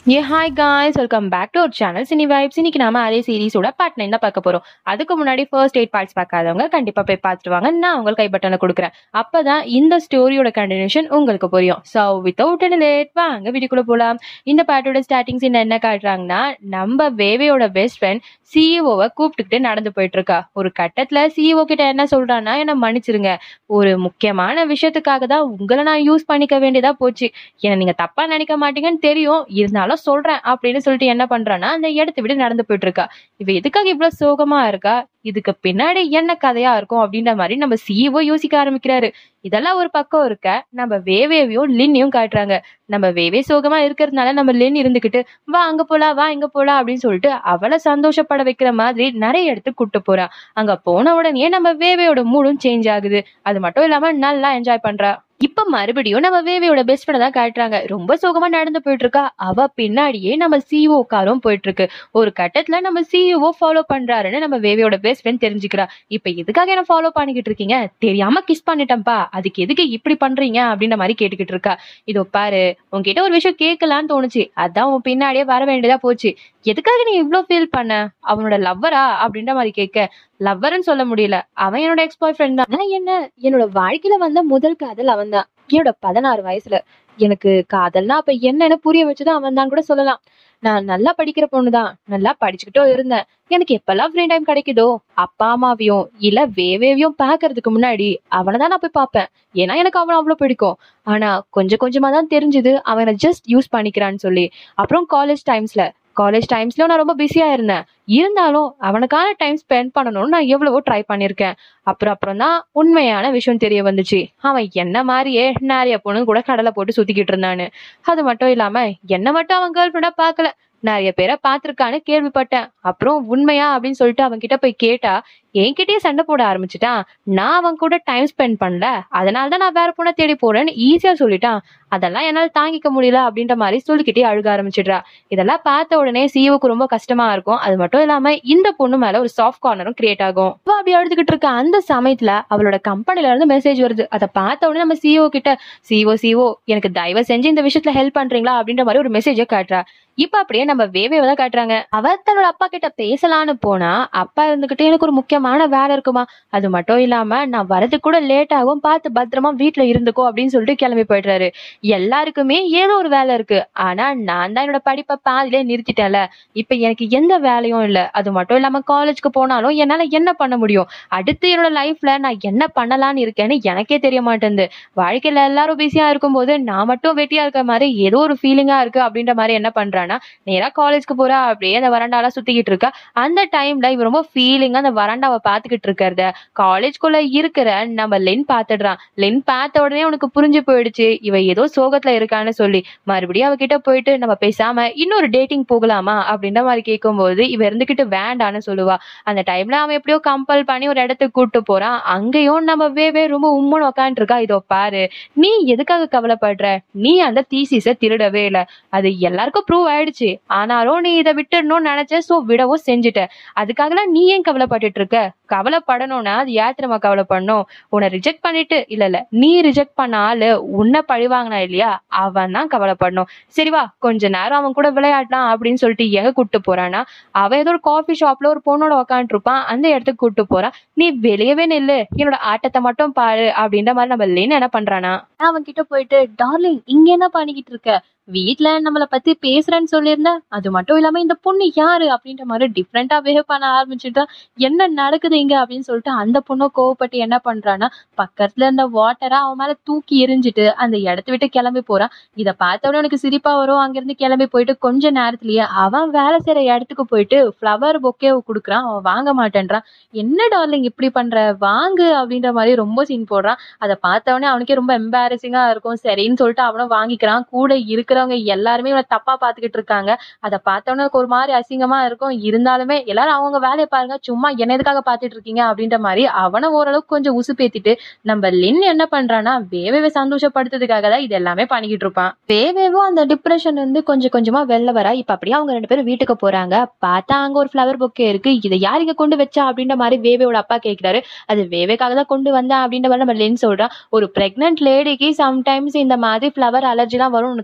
A hi guys welcome back to our channel Cine Vibes இன்னைக்கு நாம அதே சீரிஸோட part nine தான் பார்க்க போறோம் அதுக்கு முன்னாடி ஃபர்ஸ்ட் எயிட் பார்ட்ஸ் பார்க்காதவங்க கண்டிப்பா போய் பார்த்துட்டு வாங்க நான் உங்களுக்கு கை பட்டனை கொடுக்குறேன் அப்பதான் இந்த ஸ்டோரியோட கண்டினியூஷன் உங்களுக்கு புரியும் ஸோ வித்தவுட் அண்ட் லேட் வாங்க வீடியோக்குள்ள போலாம் இந்த பாட்டோட ஸ்டார்டிங் சீன் என்ன காட்டுறாங்கன்னா நம்ம வேவையோட பெஸ்ட் ஃப்ரெண்ட் சிஇஓவை கூப்பிட்டுக்கிட்டு நடந்து போயிட்டு இருக்கா ஒரு கட்டத்துல சிஇஓ கிட்ட என்ன சொல்றான்னா என்ன மன்னிச்சிருங்க ஒரு முக்கியமான விஷயத்துக்காக தான் உங்களை நான் யூஸ் பண்ணிக்க வேண்டியதா போச்சு என்ன நீங்க தப்பா நினைக்க மாட்டீங்கன்னு தெரியும் இருந்தாலும் சொல்றேன் அப்படின்னு சொல்லிட்டு என்ன பண்றான்னா அந்த இடத்த விட்டு நடந்து போயிட்டு இருக்கா இவ எதுக்காக இவ்வளவு சோகமா இருக்கா இதுக்கு பின்னாடி என்ன கதையா இருக்கும் அப்படின்ற மாதிரி நம்ம சிஇஓ யோசிக்க ஆரம்பிக்கிறாரு இதெல்லாம் ஒரு பக்கம் இருக்க நம்ம வேவேவையும் லின்னையும் காட்டுறாங்க நம்ம வேவே சோகமா இருக்கிறதுனால நம்ம லின் இருந்துகிட்டு வா அங்க போலாம் வா இங்க போலாம் அப்படின்னு சொல்லிட்டு அவளை சந்தோஷப்பட வைக்கிற மாதிரி நிறைய இடத்துக்கு கூட்டு போறா அங்க போன உடனே நம்ம வேவேயோட மூடும் சேஞ்ச் ஆகுது அது மட்டும் இல்லாம நல்லா என்ஜாய் பண்றா இப்ப மறுபடியும் நம்ம வேவேயோட பெஸ்ட் ஃப்ரெண்ட் தான் காட்டுறாங்க ரொம்ப சோகமா நடந்து போயிட்டு இருக்கா அவ பின்னாடியே நம்ம சிஓ காரும் போயிட்டு இருக்கு ஒரு கட்டத்துல நம்ம சிஇஓ ஃபாலோ பண்றாருன்னு நம்ம வேவேயோட பெஸ்ட் ஃப்ரெண்ட் தெரிஞ்சுக்கிறா இப்ப எதுக்காக என்ன ஃபாலோ பண்ணிக்கிட்டு இருக்கீங்க தெரியாம கிஸ் பண்ணிட்டேன்ப்பா அதுக்கு எதுக்கு இப்படி பண்றீங்க அப்படின்ற மாதிரி கேட்டுக்கிட்டு இருக்கா இதோ பாரு உன்கிட்ட ஒரு விஷயம் கேட்கலான்னு தோணுச்சு அதான் உன் பின்னாடியே வர வேண்டியதா போச்சு எதுக்காக நீ இவ்ளோ ஃபீல் பண்ண அவனோட லவ்வரா அப்படின்ற மாதிரி கேட்க லவ்வர்னு சொல்ல முடியல அவன் என்னோட எக்ஸ் பாய் ஃப்ரெண்ட் தான் ஆனா என்ன என்னோட வாழ்க்கையில வந்த முதல் காதல் அவன் தான் என்னோட பதினாறு வயசுல எனக்கு காதல்னா அப்ப என்னன்னு புரிய வச்சதும் அவன் தான் கூட சொல்லலாம் நான் நல்லா படிக்கிற பொண்ணுதான் நல்லா படிச்சுக்கிட்டும் இருந்தேன் எனக்கு எப்பெல்லாம் ஃப்ரீ டைம் கிடைக்குதோ அப்பா அம்மாவையும் இல்ல வேவேவையும் பாக்குறதுக்கு முன்னாடி அவனை தான் நான் போய் பார்ப்பேன் ஏன்னா எனக்கு அவனை அவ்வளவு பிடிக்கும் ஆனா கொஞ்சம் கொஞ்சமா தான் தெரிஞ்சது அவனை ஜஸ்ட் யூஸ் பண்ணிக்கிறான்னு சொல்லி அப்புறம் காலேஜ் டைம்ஸ்ல காலேஜ் டைம்ஸ்லயும் நான் ரொம்ப பிஸியா இருந்தேன் இருந்தாலும் அவனுக்கான டைம் ஸ்பெண்ட் பண்ணணும்னு நான் எவ்வளவோ ட்ரை பண்ணியிருக்கேன் அப்புறம் அப்புறம் தான் உண்மையான விஷயம் தெரிய வந்துச்சு அவன் என்ன மாதிரியே நிறைய பொண்ணு கூட கடலை போட்டு சுத்திக்கிட்டு இருந்தான்னு அது மட்டும் இல்லாம என்ன மட்டும் அவன் கேர்ள் ஃப்ரெண்டா பார்க்கல நிறைய பேரை பார்த்திருக்கான்னு கேள்விப்பட்டேன் அப்புறம் உண்மையா அப்படின்னு சொல்லிட்டு அவன் கிட்ட போய் கேட்டா என்கிட்டயே சண்டை போட ஆரம்பிச்சுட்டான் நான் அவன் கூட டைம் ஸ்பெண்ட் பண்ணல அதனால தான் நான் வேற பொண்ணை தேடி போறேன்னு ஈஸியா சொல்லிட்டான் அதெல்லாம் என்னால தாங்கிக்க முடியல அப்படின்ற மாதிரி சொல்லிக்கிட்டே அழுக ஆரம்பிச்சிடுறா இதெல்லாம் பார்த்த உடனே சிஓக்கு ரொம்ப கஷ்டமா இருக்கும் அது மட்டும் இல்லாம இந்த பொண்ணு மேல ஒரு சாஃப்ட் கார்னரும் கிரியேட் ஆகும் அவ அப்படி அழுதுகிட்டு இருக்க அந்த சமயத்துல அவளோட கம்பெனில இருந்து மெசேஜ் வருது அதை பார்த்த உடனே நம்ம சிஓ கிட்ட சிஓ சிஓ எனக்கு தயவு செஞ்சு இந்த விஷயத்துல ஹெல்ப் பண்றீங்களா அப்படின்ற மாதிரி ஒரு மெசேஜை காட்டுறா இப்ப அப்படியே நம்ம வேவேவை தான் காட்டுறாங்க அவ தன்னோட அப்பா கிட்ட பேசலான்னு போனா அப்பா இருந்துகிட்டு எனக்கு ஒரு முக்கியமான வேலை இருக்குமா அது மட்டும் இல்லாம நான் வரது கூட லேட் ஆகும் பார்த்து பத்திரமா வீட்டுல இருந்துக்கோ அப்படின்னு சொல்லிட்டு கிளம்பி போயிடுறாரு எல்லாருக்குமே ஏதோ ஒரு வேலை இருக்கு ஆனா நான் தான் என்னோட படிப்பை பாதிலே நிறுத்திட்டேன்ல இப்ப எனக்கு எந்த வேலையும் இல்ல அது மட்டும் இல்லாம காலேஜ்க்கு போனாலும் என்னால என்ன பண்ண முடியும் அடுத்து என்னோட லைஃப்ல நான் என்ன பண்ணலாம்னு இருக்கேன்னு எனக்கே தெரிய மாட்டேங்குது வாழ்க்கையில எல்லாரும் பிஸியா இருக்கும்போது நான் மட்டும் வெட்டியா இருக்க மாதிரி ஏதோ ஒரு ஃபீலிங்கா இருக்கு அப்படின்ற மாதிரி என்ன பண்றான்னா நேரா காலேஜ்க்கு போறா அப்படியே அந்த வராண்டால சுத்திக்கிட்டு இருக்கா அந்த டைம்ல இவ ரொம்ப ஃபீலிங்கா அந்த வராண்டாவை பாத்துக்கிட்டு இருக்கிறத காலேஜ்குள்ள இருக்கிற நம்ம லென் பாத்துடுறான் லென் பார்த்த உடனே உனக்கு புரிஞ்சு போயிடுச்சு இவ ஏதோ சோகத்துல இருக்கான்னு சொல்லி மறுபடியும் அவகிட்ட போயிட்டு நம்ம பேசாம இன்னொரு டேட்டிங் போகலாமா அப்படின்ற மாதிரி கேட்கும்போது இவ இருந்துகிட்டு வேண்டான்னு சொல்லுவா அந்த டைம்ல அவன் எப்படியோ கம்பல் பண்ணி ஒரு இடத்துக்கு கூட்டு போறான் அங்கேயும் நம்ம வேவே ரொம்ப உம்முன்னு உக்காந்துட்டு இருக்கா இதோ பாரு நீ எதுக்காக கவலைப்படுற நீ அந்த தீசிஸ திருடவே இல்ல அது எல்லாருக்கும் ப்ரூவ் ஆயிடுச்சு ஆனாலும் நீ இதை விட்டுடணும்னு நினைச்ச சோ விடவும் செஞ்சுட்ட அதுக்காகலாம் நீ ஏன் கவலைப்பட்டுட்டு இருக்க கவலைப்படணும்னா அது யார் நம்ம கவலைப்படணும் உன்னை ரிஜெக்ட் பண்ணிட்டு இல்ல இல்ல நீ ரிஜெக்ட் பண்ண ஆளு உன்னை பழி வாங்கினா இல்லையா அவன் தான் கவலைப்படணும் சரி வா கொஞ்ச நேரம் அவன் கூட விளையாடலாம் அப்படின்னு சொல்லிட்டு எங்க கூட்டு போறானா அவன் ஏதோ ஒரு காஃபி ஷாப்ல ஒரு பொண்ணோட உக்காந்துட்டு இருப்பான் அந்த இடத்துக்கு கூட்டு போறான் நீ வெளியவே நில்லு என்னோட ஆட்டத்தை மட்டும் பாரு அப்படின்ற மாதிரி நம்ம லேன் என்ன பண்றானா அவன் கிட்ட போயிட்டு டார்லிங் இங்க என்ன பண்ணிக்கிட்டு இருக்க வீட்ல நம்மள பத்தி பேசுறேன்னு சொல்லியிருந்த அது மட்டும் இல்லாம இந்த பொண்ணு யாரு அப்படின்ற மாதிரி டிஃப்ரெண்டா பிஹேவ் பண்ண ஆரம்பிச்சுட்டா என்ன நடக்குது இங்க அப்படின்னு சொல்லிட்டு அந்த பொண்ணு கோவப்பட்டு என்ன பண்றான்னா பக்கத்துல இருந்த வாட்டரா அவன் மேல தூக்கி எரிஞ்சிட்டு அந்த இடத்த விட்டு கிளம்பி போறான் இத பார்த்த உடனே எனக்கு சிரிப்பா வரும் அங்கிருந்து கிளம்பி போயிட்டு கொஞ்ச நேரத்திலேயே அவன் வேலை செய்யற இடத்துக்கு போயிட்டு ஃப்ளவர் பொக்கே கொடுக்குறான் அவன் வாங்க மாட்டேன்றான் என்ன டார்லிங் இப்படி பண்ற வாங்கு அப்படின்ற மாதிரி ரொம்ப சீன் போடுறான் அதை பார்த்த உடனே அவனுக்கே ரொம்ப எம்பாரசிங்கா இருக்கும் சரின்னு சொல்லிட்டு அவனும் வாங்கிக்கிறான் கூட இருக்கிறவங்க எல்லாருமே இவனை தப்பா பாத்துக்கிட்டு இருக்காங்க அதை பார்த்தோன்னே எனக்கு ஒரு மாதிரி அசிங்கமா இருக்கும் இருந்தாலுமே எல்லாரும் அவங்க வேலையை பாருங்க சும்மா என்ன எதுக்காக பாத்துட்டு இருக்கீங்க அப்படின்ற மாதிரி அவனை ஓரளவுக்கு கொஞ்சம் உசுப்பேத்திட்டு நம்ம லின் என்ன பண்றான்னா வேவேவை சந்தோஷப்படுத்துறதுக்காக தான் இது எல்லாமே பண்ணிக்கிட்டு இருப்பான் வேவேவும் அந்த டிப்ரெஷன் வந்து கொஞ்சம் கொஞ்சமா வெளில வரா இப்ப அப்படியே அவங்க ரெண்டு பேரும் வீட்டுக்கு போறாங்க பார்த்தா அங்க ஒரு ஃப்ளவர் பொக்கே இருக்கு இதை யார் இங்க கொண்டு வச்சா அப்படின்ற மாதிரி வேவேவோட அப்பா கேக்குறாரு அது வேவேக்காக தான் கொண்டு வந்தேன் அப்படின்ற மாதிரி நம்ம லின் சொல்றான் ஒரு பிரெக்னென்ட் லேடிக்கு சம்டைம்ஸ் இந்த மாதிரி ஃப்ளவர் அலர்ஜிலாம் வரும் உனக்கு தெரியாது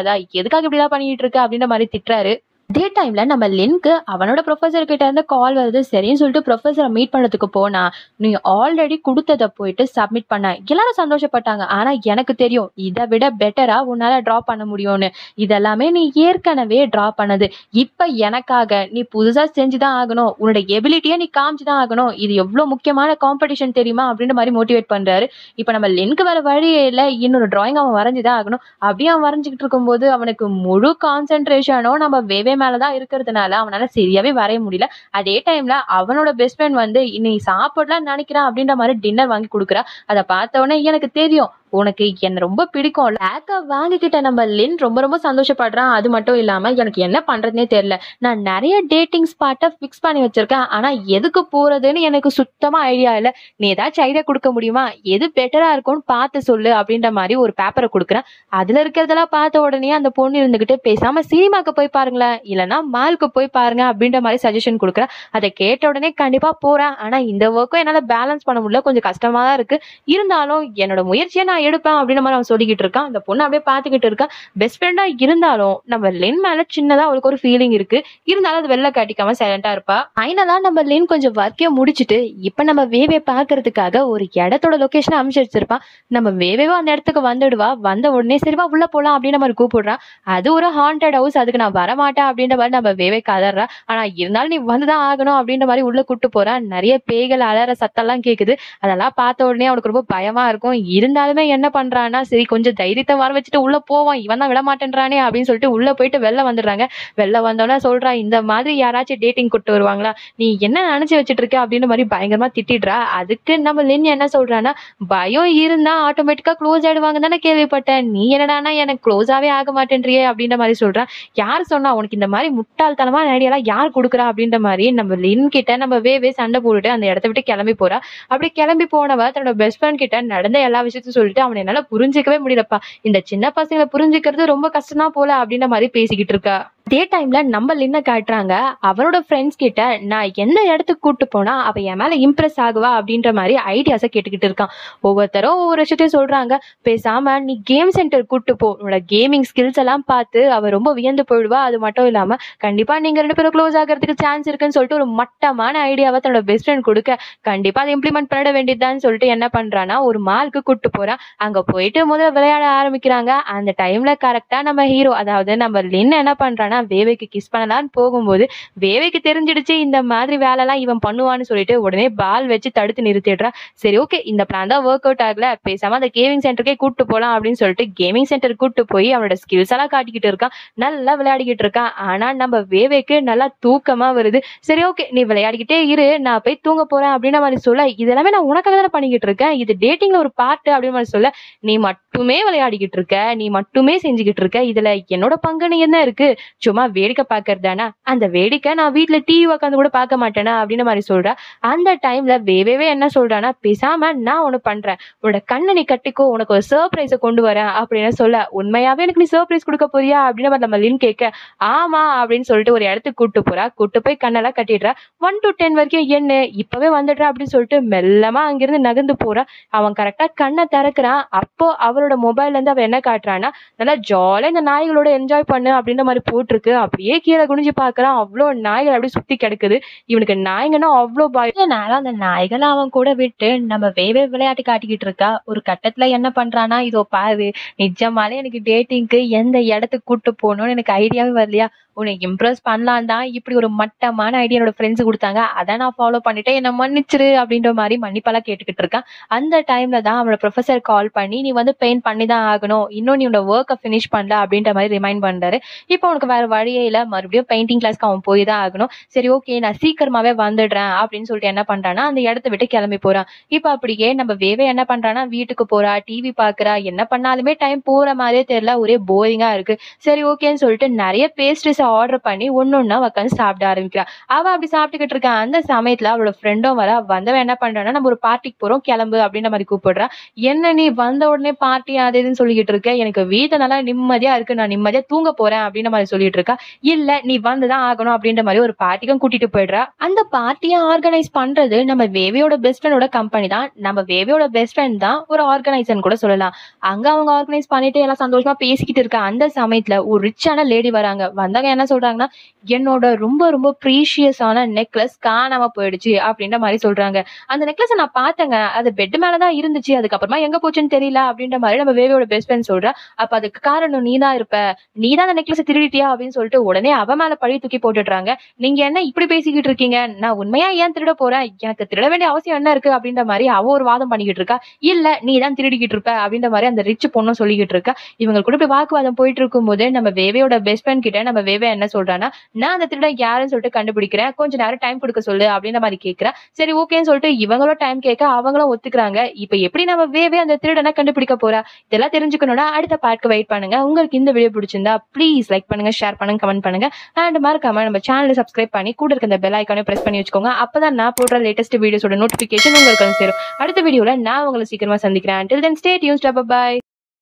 தெரியாதா எதுக்காக இப்படிலாம் பண்ணிட்டு இருக்க அப்படின்ற மாதிரி திட்டுறாரு அதே டைம்ல நம்ம லின்க்கு அவனோட ப்ரொஃபசர் கிட்ட இருந்து கால் வருது சரின்னு சொல்லிட்டு ப்ரொஃபசரை மீட் பண்ணதுக்கு போனா நீ ஆல்ரெடி கொடுத்ததை போயிட்டு சப்மிட் பண்ண எல்லாரும் சந்தோஷப்பட்டாங்க ஆனா எனக்கு தெரியும் இதை விட பெட்டரா உன்னால டிரா பண்ண முடியும்னு இதெல்லாமே நீ ஏற்கனவே டிரா பண்ணது இப்ப எனக்காக நீ புதுசா செஞ்சுதான் ஆகணும் உன்னோட எபிலிட்டியை நீ காமிச்சுதான் ஆகணும் இது எவ்வளவு முக்கியமான காம்படிஷன் தெரியுமா அப்படின்ற மாதிரி மோட்டிவேட் பண்றாரு இப்ப நம்ம லின்க்கு வேற வழியே இல்ல இன்னொரு டிராயிங் அவன் வரைஞ்சுதான் ஆகணும் அப்படியே அவன் வரைஞ்சுக்கிட்டு இருக்கும்போது அவனுக்கு முழு கான்சென்ட்ரேஷனும் நம்ம வேவே மேலதான் இருக்கிறதுனால அவனால சரியாவே வரைய முடியல அதே டைம்ல அவனோட பெஸ்ட் ஃப்ரெண்ட் வந்து நீ சாப்பிடலாம் நினைக்கிறான் அப்படின்ற மாதிரி டின்னர் வாங்கி கொடுக்குறா அதை பார்த்த உடனே எனக்கு தெரியும் உனக்கு என்ன ரொம்ப பிடிக்கும் லேக்கா வாங்கிக்கிட்ட நம்ம லின் ரொம்ப ரொம்ப சந்தோஷப்படுறான் அது மட்டும் இல்லாம எனக்கு என்ன பண்றதுனே தெரியல நான் நிறைய டேட்டிங் ஸ்பாட்டை ஃபிக்ஸ் பண்ணி வச்சிருக்கேன் ஆனா எதுக்கு போறதுன்னு எனக்கு சுத்தமா ஐடியா இல்ல நீ ஏதாச்சும் ஐடியா கொடுக்க முடியுமா எது பெட்டரா இருக்கும்னு பார்த்து சொல்லு அப்படின்ற மாதிரி ஒரு பேப்பரை கொடுக்குறேன் அதுல இருக்கிறதெல்லாம் பார்த்த உடனே அந்த பொண்ணு இருந்துகிட்டு பேசாம சினிமாக்கு போய் பாருங்களேன் இல்லைன்னா மாலுக்கு போய் பாருங்க அப்படின்ற மாதிரி சஜஷன் கொடுக்குறேன் அதை கேட்ட உடனே கண்டிப்பா போறேன் ஆனா இந்த ஒர்க்கும் என்னால பேலன்ஸ் பண்ண முடியல கொஞ்சம் கஷ்டமா தான் இருக்கு இருந்தாலும் என்னோட முயற்சியை நான் எடுப்பேன் அப்படின்ற மாதிரி அவன் சொல்லிக்கிட்டு இருக்கான் அந்த பொண்ணு அப்படியே பார்த்துக்கிட்டு இருக்கான் பெஸ்ட் ஃப்ரெண்டா இருந்தாலும் நம்ம லின் மேல சின்னதா அவளுக்கு ஒரு ஃபீலிங் இருக்கு இருந்தாலும் அது வெளில காட்டிக்காம சைலண்டா இருப்பா ஃபைனலா நம்ம லின் கொஞ்சம் ஒர்க்கே முடிச்சிட்டு இப்ப நம்ம வேவே பாக்குறதுக்காக ஒரு இடத்தோட லொகேஷன் அமைச்சு வச்சிருப்பான் நம்ம வேவேவும் அந்த இடத்துக்கு வந்துடுவா வந்த உடனே சரிவா உள்ள போலாம் அப்படின்னு மாதிரி கூப்பிடுறான் அது ஒரு ஹாண்டட் ஹவுஸ் அதுக்கு நான் வரமாட்டேன் அப்படின்ற மாதிரி நம்ம வேவே கதறா ஆனா இருந்தாலும் நீ வந்துதான் ஆகணும் அப்படின்ற மாதிரி உள்ள கூட்டு போறான் நிறைய பேய்கள் அலற சத்தம்லாம் கேக்குது அதெல்லாம் பார்த்த உடனே அவனுக்கு ரொம்ப பயமா இருக்கும் இருந்தாலுமே என்ன பண்றான்னா சரி கொஞ்சம் தைரியத்தை வர வச்சுட்டு உள்ள போவான் இவன் தான் விட மாட்டேன்றானே அப்படின்னு சொல்லிட்டு உள்ள போயிட்டு வெளில வந்துடுறாங்க வெளில வந்தோடனே சொல்றான் இந்த மாதிரி யாராச்சும் டேட்டிங் கூட்டு வருவாங்களா நீ என்ன நினைச்சு வச்சுட்டு இருக்க அப்படின்ற மாதிரி பயங்கரமா திட்டிடுறா அதுக்கு நம்ம லின் என்ன சொல்றான்னா பயம் இருந்தா ஆட்டோமேட்டிக்கா க்ளோஸ் ஆயிடுவாங்க தானே கேள்விப்பட்டேன் நீ என்னடானா எனக்கு க்ளோஸாவே ஆக மாட்டேன்றியே அப்படின்ற மாதிரி சொல்றான் யார் சொன்னா உனக்கு இந்த மாதிரி முட்டாள்தனமான ஐடியாலாம் யார் கொடுக்குறா அப்படின்ற மாதிரி நம்ம லின் கிட்ட நம்ம வேவே சண்டை போட்டுட்டு அந்த இடத்த விட்டு கிளம்பி போறா அப்படி கிளம்பி போனவ தன்னோட பெஸ்ட் ஃப்ரெண்ட் கிட்ட நடந்த எல்லா விஷயத்தையும் சொல்லிட்டு அவனை என்னால புரிஞ்சிக்கவே முடியலப்பா இந்த சின்ன பசங்களை புரிஞ்சுக்கிறது ரொம்ப கஷ்டமா போல அப்படின்ற மாதிரி பேசிக்கிட்டு இருக்கா அதே டைம்ல நம்ம லின்ன காட்டுறாங்க அவனோட ஃப்ரெண்ட்ஸ் கிட்ட நான் எந்த இடத்துக்கு கூட்டு போனா அவ என் மேல இம்ப்ரெஸ் ஆகுவா அப்படின்ற மாதிரி ஐடியாஸை கேட்டுக்கிட்டு இருக்கான் ஒவ்வொருத்தரும் ஒவ்வொரு விஷயத்தையும் சொல்றாங்க பேசாம நீ கேம் சென்டர் கூட்டு போ உன்னோட கேமிங் ஸ்கில்ஸ் எல்லாம் பார்த்து அவ ரொம்ப வியந்து போயிடுவா அது மட்டும் இல்லாம கண்டிப்பா நீங்க ரெண்டு பேரும் க்ளோஸ் ஆகிறதுக்கு சான்ஸ் இருக்குன்னு சொல்லிட்டு ஒரு மட்டமான ஐடியாவை தன்னோட பெஸ்ட் ஃப்ரெண்ட் கொடுக்க கண்டிப்பா அதை இம்ப்ளிமெண்ட் பண்ணிட வேண்டியதுதான் சொல்லிட்டு என்ன பண்றான்னா ஒரு மாலுக்கு கூட்டு போறான் அங்க போயிட்டு முதல்ல விளையாட ஆரம்பிக்கிறாங்க அந்த டைம்ல கரெக்டா நம்ம ஹீரோ அதாவது நம்ம லின் என்ன பண்றான்னா வேவைக்கு கிஸ் பண்ணலான்னு போகும்போது வேவைக்கு தெரிஞ்சிடுச்சு இந்த மாதிரி வேலைலாம் இவன் பண்ணுவான்னு சொல்லிட்டு உடனே பால் வச்சு தடுத்து நிறுத்திடுறா சரி ஓகே இந்த பிளான் தான் ஒர்க் அவுட் ஆகல பேசாம அந்த கேமிங் சென்டருக்கே கூட்டு போலாம் அப்படின்னு சொல்லிட்டு கேமிங் சென்டர் கூட்டு போய் அவனோட ஸ்கில்ஸ் எல்லாம் காட்டிக்கிட்டு இருக்கான் நல்லா விளையாடிக்கிட்டு இருக்கான் ஆனா நம்ம வேவேக்கு நல்லா தூக்கமா வருது சரி ஓகே நீ விளையாடிக்கிட்டே இரு நான் போய் தூங்க போறேன் அப்படின்ற மாதிரி சொல்ல இதெல்லாமே நான் உனக்காக தானே பண்ணிக்கிட்டு இருக்கேன் இது டேட்டிங்ல ஒரு பார்ட் அப்படின்னு மாதிரி சொல்ல நீ மட்டுமே விளையாடிக்கிட்டு இருக்க நீ மட்டுமே செஞ்சுக்கிட்டு இருக்க இதுல என்னோட பங்குன்னு என்ன இருக்கு சும்மா வேடிக்கை பாக்குறது தானே அந்த வேடிக்கை நான் வீட்ல டிவி உட்காந்து கூட பார்க்க மாட்டேனா அப்படின்னு மாதிரி சொல்றா அந்த டைம்ல வேவேவே என்ன சொல்றானா பேசாம நான் ஒண்ணு பண்றேன் உன்னோட கண்ணை நீ கட்டிக்கோ உனக்கு ஒரு சர்ப்ரைஸ கொண்டு வரேன் அப்படின்னு சொல்ல உண்மையாவே எனக்கு நீ சர்ப்ரைஸ் கொடுக்க போறியா அப்படின்னு மாதிரி நம்ம லின் கேட்க ஆமா அப்படின்னு சொல்லிட்டு ஒரு இடத்துக்கு கூட்டு போறா கூட்டு போய் கண்ணெல்லாம் கட்டிடுறா ஒன் டு டென் வரைக்கும் என்ன இப்பவே வந்துடுறா அப்படின்னு சொல்லிட்டு மெல்லமா அங்கிருந்து நகர்ந்து போறா அவன் கரெக்டா கண்ணை திறக்கிறான் அப்போ அவளோட மொபைல்ல இருந்து அவன் என்ன காட்டுறான்னா நல்லா ஜாலியா இந்த நாய்களோட என்ஜாய் பண்ணு அப்படின்ற மாதிரி போட்டிருக்கு அப்படியே கீழே குனிஞ்சு பாக்குறான் அவ்வளோ நாய்கள் அப்படியே சுத்தி கிடக்குது இவனுக்கு நாய்ங்கன்னா அவ்வளோ பயம் நேரம் அந்த நாய்களை அவன் கூட விட்டு நம்ம வேவே விளையாட்டு காட்டிக்கிட்டு இருக்கா ஒரு கட்டத்துல என்ன பண்றானா இதோ பாரு நிஜமாலே எனக்கு டேட்டிங்க்கு எந்த இடத்துக்கு கூட்டு போகணும்னு எனக்கு ஐடியாவே வரலையா உன்னை இம்ப்ரெஸ் பண்ணலாம் தான் இப்படி ஒரு மட்டமான ஐடியா என்னோட ஃப்ரெண்ட்ஸ் கொடுத்தாங்க அதை நான் ஃபாலோ பண்ணிட்டேன் என்ன மன்னிச்சிரு அப்படின்ற மாதிரி மன்னிப்பெல்லாம் கேட்டுக்கிட்டு இருக்கான் அந்த டைம்ல தான் அவனோட ப்ரொஃபசர் கால் பண்ணி நீ வந்து பெயிண்ட் பண்ணி தான் ஆகணும் இன்னும் நீ உன்னோட ஒர்க்கை ஃபினிஷ் பண்ணல அப்படின்ற மாதிரி ரிமைண்ட் பண்றாரு இப்போ உனக்கு வேற வழியே இல்லை மறுபடியும் பெயிண்டிங் கிளாஸ்க்கு அவன் போய் தான் ஆகணும் சரி ஓகே நான் சீக்கிரமாவே வந்துடுறேன் அப்படின்னு சொல்லிட்டு என்ன பண்றான்னா அந்த இடத்த விட்டு கிளம்பி போறான் இப்போ அப்படியே நம்ம வேவே என்ன பண்றான்னா வீட்டுக்கு போறா டிவி பாக்குறா என்ன பண்ணாலுமே டைம் போற மாதிரியே தெரியல ஒரே போரிங்கா இருக்கு சரி ஓகேன்னு சொல்லிட்டு நிறைய பேஸ்ட்ரிஸ் மீல்ஸை ஆர்டர் பண்ணி ஒன்னொன்னா உட்காந்து சாப்பிட ஆரம்பிக்கிறா அவ அப்படி சாப்பிட்டுக்கிட்டு இருக்க அந்த சமயத்துல அவளோட ஃப்ரெண்டும் வர வந்தவன் என்ன பண்றான்னா நம்ம ஒரு பார்ட்டிக்கு போறோம் கிளம்பு அப்படின்ற மாதிரி கூப்பிடுறா என்ன நீ வந்த உடனே பார்ட்டி அது இதுன்னு சொல்லிக்கிட்டு இருக்க எனக்கு வீட்டை நல்லா நிம்மதியா இருக்கு நான் நிம்மதியா தூங்க போறேன் அப்படின்ற மாதிரி சொல்லிட்டு இருக்கா இல்ல நீ வந்துதான் ஆகணும் அப்படின்ற மாதிரி ஒரு பார்ட்டிக்கும் கூட்டிட்டு போயிடுறா அந்த பார்ட்டியை ஆர்கனைஸ் பண்றது நம்ம வேவியோட பெஸ்ட் ஃப்ரெண்டோட கம்பெனி தான் நம்ம வேவியோட பெஸ்ட் ஃப்ரெண்ட் தான் ஒரு ஆர்கனைசர்னு கூட சொல்லலாம் அங்க அவங்க ஆர்கனைஸ் பண்ணிட்டு எல்லாம் சந்தோஷமா பேசிக்கிட்டு இருக்க அந்த சமயத்துல ஒரு ரிச்சான லேடி வராங்க வந்தவங்க என்ன சொல்றாங்கன்னா என்னோட ரொம்ப ரொம்ப ப்ரீஷியஸான நெக்லஸ் காணாம போயிடுச்சு அப்படின்ற மாதிரி சொல்றாங்க அந்த நெக்லஸ் நான் பார்த்தேங்க அது பெட் மேலதான் இருந்துச்சு அதுக்கப்புறமா எங்க போச்சுன்னு தெரியல அப்படின்ற மாதிரி நம்ம வேவியோட பெஸ்ட் ஃப்ரெண்ட் சொல்றா அப்ப அதுக்கு காரணம் நீ தான் இருப்ப நீ தான் அந்த நெக்லஸ் திருடிட்டியா அப்படின்னு சொல்லிட்டு உடனே அவ மேல பழி தூக்கி போட்டுடுறாங்க நீங்க என்ன இப்படி பேசிக்கிட்டு இருக்கீங்க நான் உண்மையா ஏன் திருட போறேன் எனக்கு திருட வேண்டிய அவசியம் என்ன இருக்கு அப்படின்ற மாதிரி அவ ஒரு வாதம் பண்ணிக்கிட்டு இருக்கா இல்ல நீ தான் திருடிக்கிட்டு இருப்ப அப்படின்ற மாதிரி அந்த ரிச் பொண்ணும் சொல்லிக்கிட்டு இருக்கா இவங்க கூட இப்படி வாக்குவாதம் போயிட்டு இருக்கும்போது நம்ம வேவையோட பெஸ்ட் ஃப்ரெண்ட் கிட்ட நம்ம வேவே என்ன சொல்றான்னா நான் அந்த திருடன் யாருன்னு சொல்லிட்டு கண்டுபிடிக்கிறேன் கொஞ்ச நேரம் டைம் கொடுக்க சொல்லு அப்படின்ற மாதிரி கேக்குறா சரி ஓகேன்னு சொல்லிட்டு இவங்களும் டைம் கேட்க அவங்களும் ஒத்துக்கிறாங்க இப்ப எப்படி நம்ம வேவே அந்த திருடனை கண்டுபிடிக்க போறா இதெல்லாம் தெரிஞ்சுக்கணும்னா அடுத்த பார்ட்க்கு வெயிட் பண்ணுங்க உங்களுக்கு இந்த வீடியோ பிடிச்சிருந்தா ப்ளீஸ் லைக் பண்ணுங்க ஷேர் பண்ணுங்க கமெண்ட் பண்ணுங்க அண்ட் மறக்காம நம்ம சேனலை சப்ஸ்கிரைப் பண்ணி கூட இருக்க இந்த பெல் ஐக்கானே பிரஸ் பண்ணி வச்சுக்கோங்க அப்பதான் நான் போடுற லேட்டஸ்ட் வீடியோஸோட நோட்டிபிகேஷன் உங்களுக்கு வந்து சேரும் அடுத்த வீடியோல நான் உங்களை சீக்கிரமா சந்திக்கிறேன் till then stay tuned by